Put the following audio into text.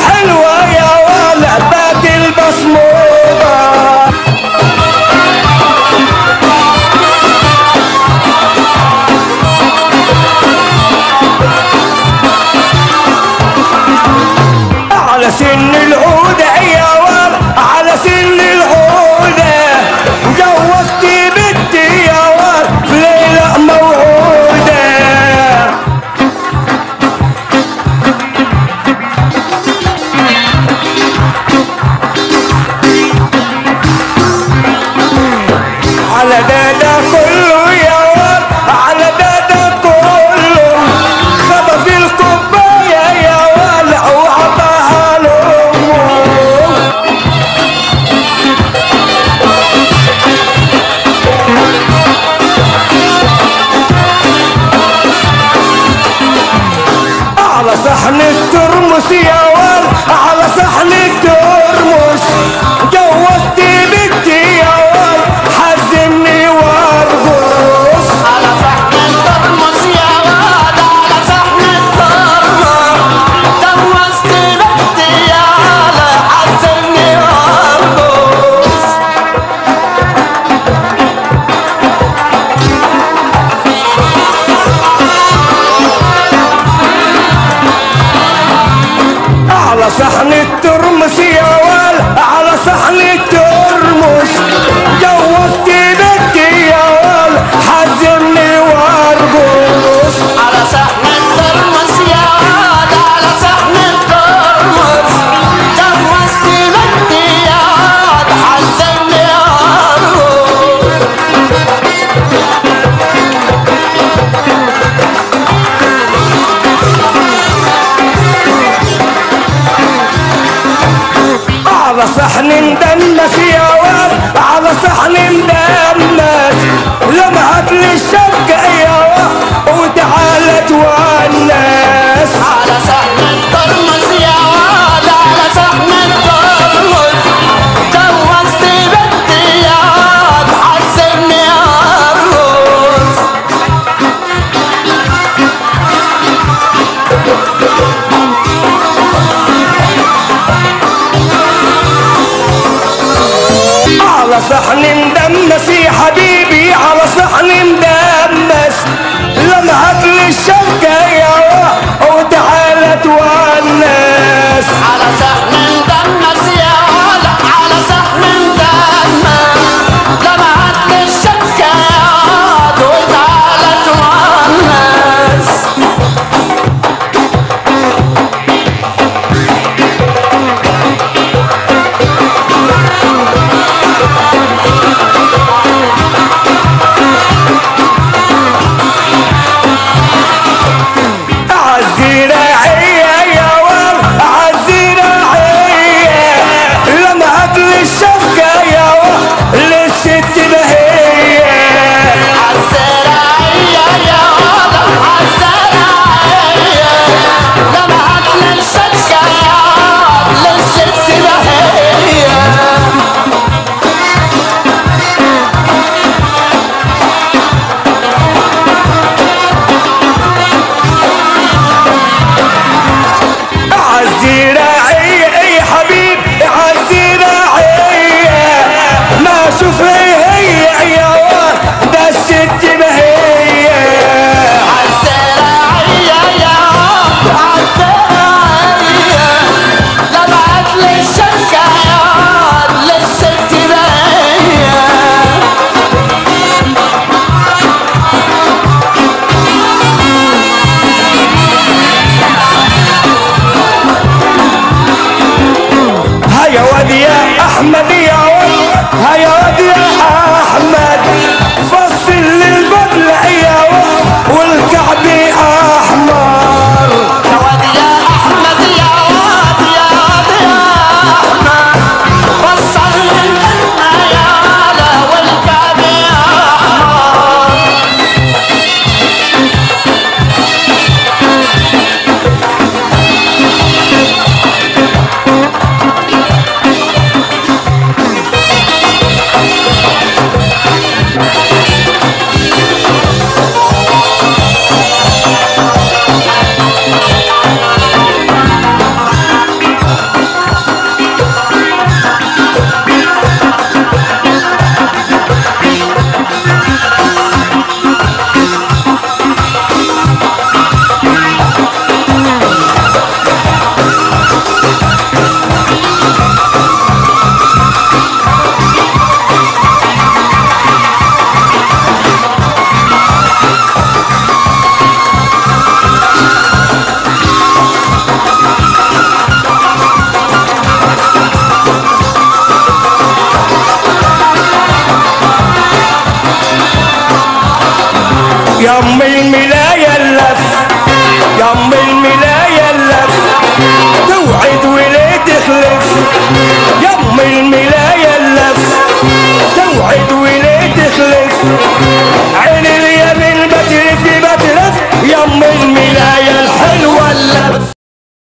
حلوة يا ولا بات البصموبة على سن العودة يا ور على سن العودة جوزتي بنتي يا ور في ليلة موعودة على دادا كله يا ور على دادا كله خبى في الكوباية يا ولع وعطاها لأمه على صحن الترمس يا ور على صحن الترمس جوزتي بنتي يا ور حزمني وارقص على صحن الترمس يا واد على صحن الترمس جوزت بنتي يا ولا حزني وارقص على صحن الترمس يا ول على صحن الترمس جوزتي بنتي يا ول حزمني وارقص على صحن الترمس يا واد على صحن الترمس جوزت بنتي يا واد حزني وارقص على صحن مدمس يا ول على صحن مدمس لمعت لي الشبكة يا ول وتعالت والناس على صحن الترمس يا واد على صحن الترمس جوزت بنتي يا واد حزني ارقص على صحن مدمس يا حبيبي على صحن مدمس لمعت لي الشبكة يا ول وتعالت والناس على صحن مدمس يا ولا على صحن مدمس لمعت لي الشبكة يا واد وتعالت والناس عالزراعية يا ول عالزراعية لمعت لي الشبكة يا ول للست بهية عالزراعية يا ولا عالزراعية لمعت لي الشبكة يا واد للست بهية عالزراعية اي حبيب عالزراعية ما شوف هي يا ول ده الست بهية عالزراعية يا واد عالزراعية لمعت لي الشبكة يا واد للست بهية هيا واد يا احمد يا ول هيا واد يا احمد فصل للبدلة يا ول والكعب احمر يا واد يا احمد يا واد يا واد يا احمد وصل لنا يا ولا والكعب يا احمر يا امي